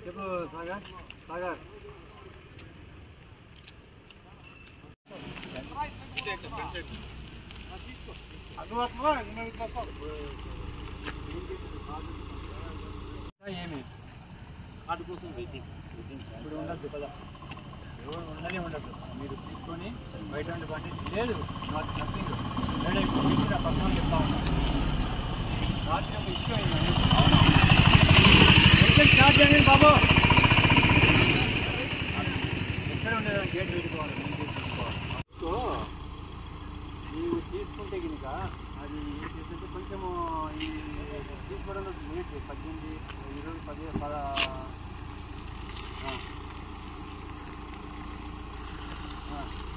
చెప్పు సాగర్ సాగర్ ఏమి వాటి కోసం వెయిటింగ్ ఇప్పుడు ఉండద్దు కదా ఎవరు ఉండనే ఉండదు మీరు తీసుకొని బయట ఉండి పండి లేదు నాట్ నథింగ్ రెడీ అయిపోయింది పక్కన చెప్తా ఉన్నాను రాత్రి ఒక ఇష్యూ అయిందండి వెహికల్ స్టార్ట్ చేయండి బాబు ఎక్కడ ఉండేది గేట్ పెట్టుకోవాలి ముందు తీసుకోవాలి సో నీవు తీసుకుంటే కనుక అది ఏం చేస్తుంటే కొంచెము ఈ తీసుకోవడంలో లేట్ పద్దెనిమిది ఇరవై పది పద ఆ. ఆ.